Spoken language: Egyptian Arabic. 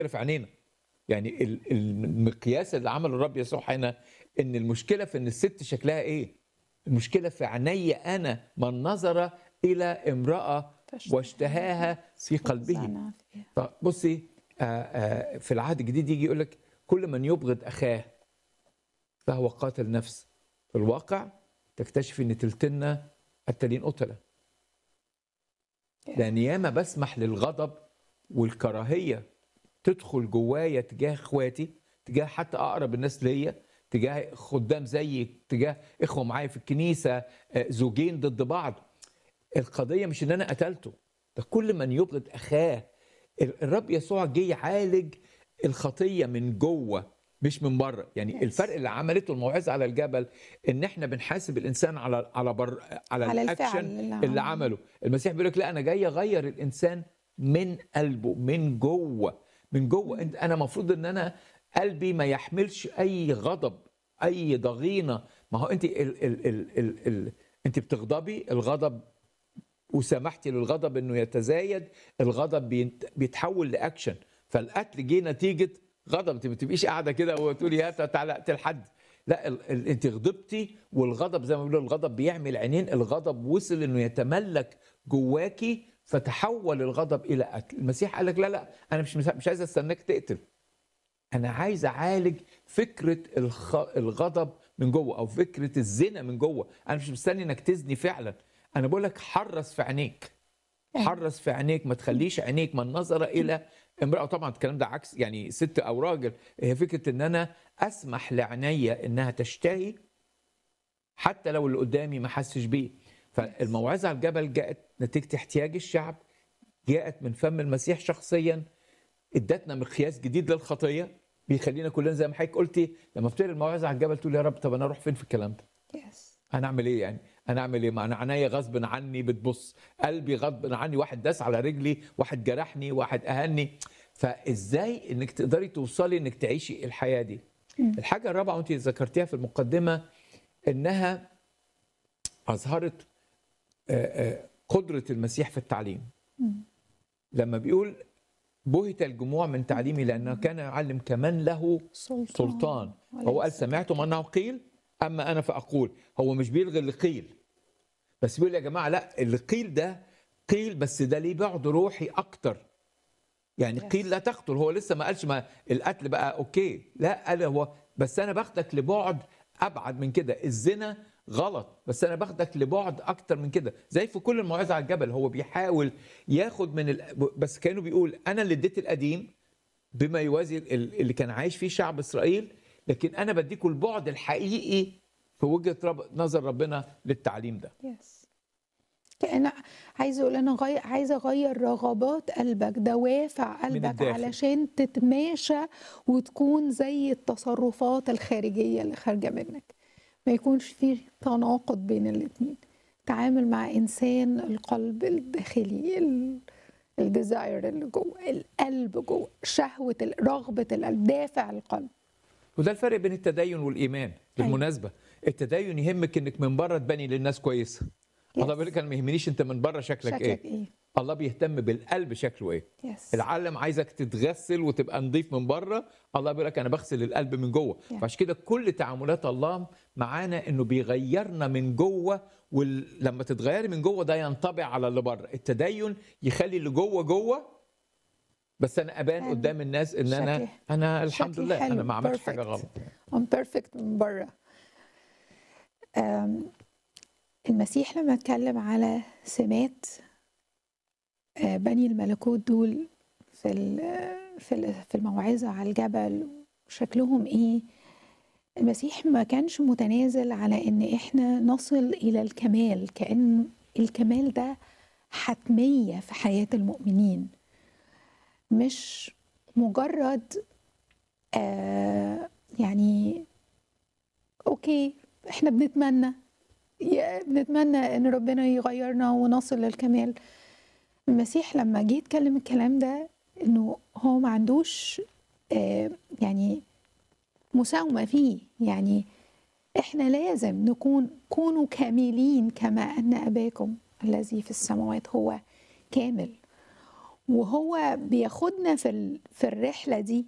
في عينينا يعني ال- المقياس اللي عمله الرب يسوع هنا ان المشكله في ان الست شكلها ايه المشكله في عيني انا من نظر الى امراه واشتهاها في قلبه زعنا فيها. طب بصي آه، آه، في العهد الجديد يجي يقول لك كل من يبغض اخاه فهو قاتل نفس في الواقع تكتشف ان تلتنا قتالين قتله لان ياما بسمح للغضب والكراهيه تدخل جوايا تجاه اخواتي تجاه حتى اقرب الناس ليا تجاه خدام زيي تجاه اخوه معايا في الكنيسه آه، زوجين ضد بعض القضيه مش ان انا قتلته ده كل من يبغض اخاه ال- الرب يسوع جه يعالج الخطيه من جوه مش من بره يعني Yes. الفرق اللي عملته الموعظه على الجبل ان احنا بنحاسب الانسان على على بر على, على الاكشن الفعل اللي اللي عمله. عمله المسيح بيقول لك لا انا جاي اغير الانسان من قلبه من جوه من جوه انت انا المفروض ان انا قلبي ما يحملش اي غضب اي ضغينه ما هو انت ال ال ال ال ال انت بتغضبي الغضب وسمحتي للغضب انه يتزايد الغضب بينت- بيتحول لاكشن فالقتل جه نتيجه غضب انت ما تبقيش قاعده كده وتقولي يا تعالى اقتل حد لا ال ال انت غضبتي والغضب زي ما بيقولوا الغضب بيعمل عينين الغضب وصل انه يتملك جواكي فتحول الغضب الى قتل المسيح قال لك لا لا انا مش مش عايز استناك تقتل انا عايز اعالج فكره الخ... الغضب من جوه او فكره الزنا من جوه انا مش مستني انك تزني فعلا انا بقول لك حرص في عينيك حرص في عينيك ما تخليش عينيك من نظر الى امراه طبعا الكلام ده عكس يعني ست او راجل هي فكره ان انا اسمح لعينيا انها تشتهي حتى لو اللي قدامي ما حسش بيه فالموعظه على الجبل جاءت نتيجه احتياج الشعب جاءت من فم المسيح شخصيا ادتنا مقياس جديد للخطيه بيخلينا كلنا زي ما حضرتك قلتي لما بتقري الموعظه على الجبل تقول يا رب طب انا اروح فين في الكلام ده؟ Yes. انا اعمل ايه يعني انا اعمل ايه ما انا عينيا غصب عني بتبص قلبي غصب عني واحد داس على رجلي واحد جرحني واحد اهني فازاي انك تقدري توصلي انك تعيشي الحياه دي الحاجه الرابعه وانت ذكرتيها في المقدمه انها اظهرت آه، آه، قدره المسيح في التعليم لما بيقول بهت الجموع من تعليمي لانه كان يعلم كمان له سلطان سلطان هو قال سمعتم انه قيل اما انا فاقول هو مش بيلغي اللي قيل بس بيقول يا جماعه لا اللي قيل ده قيل بس ده ليه بعد روحي اكتر يعني Yes. قيل لا تقتل هو لسه ما قالش ما القتل بقى اوكي لا قال هو بس انا باخدك لبعد ابعد من كده الزنا غلط بس انا باخدك لبعد اكتر من كده زي في كل الموعظه على الجبل هو بيحاول ياخد من ال... بس كانه بيقول انا اللي اديت القديم بما يوازي ال- اللي كان عايش فيه شعب اسرائيل لكن انا بديكوا البعد الحقيقي في وجهه رب... نظر ربنا للتعليم ده يس كأن عايزه اقول انا غير عايزه اغير رغبات قلبك دوافع قلبك الداخل. علشان تتماشى وتكون زي التصرفات الخارجيه اللي خارجه منك ما يكونش في تناقض بين الاتنين تعامل مع انسان القلب الداخلي ال- الديزاير اللي جوه القلب جوه شهوه ال- رغبه القلب دافع القلب وده الفرق بين التدين والايمان بالمناسبه التدين يهمك انك من بره تبني للناس كويسه الله بيقول لك انا ما يهمنيش انت من بره شكلك, شكلك ايه ايه الله بيهتم بالقلب شكله ايه يس العالم عايزك تتغسل وتبقى نظيف من بره الله بيقول لك انا بغسل القلب من جوه Yeah. فعشان كده كل تعاملات الله معانا انه بيغيرنا من جوه ولما تتغيري من جوه ده ينطبع على اللي بره التدين يخلي اللي جوه جوه بس انا ابان حلو. قدام الناس ان انا شكلي- انا الحمد شكلي لله حلو. انا ما عملتش حاجه Perfect. غلط I'm perfect من بره أم، المسيح لما اتكلم على سمات آه، بني الملكوت دول في ال- في ال- في الموعظة على الجبل شكلهم ايه المسيح ما كانش متنازل على ان احنا نصل الى الكمال كأن الكمال ده حتمية في حياة المؤمنين مش مجرد آه يعني اوكي احنا بنتمنى يا- بنتمنى ان ربنا يغيرنا ونصل للكمال المسيح لما جه يتكلم الكلام ده انه هو ما عندوش آه يعني مساومة فيه يعني احنا لازم نكون كونوا كاملين كما ان اباكم الذي في السماوات هو كامل وهو بياخدنا في ال- في الرحله دي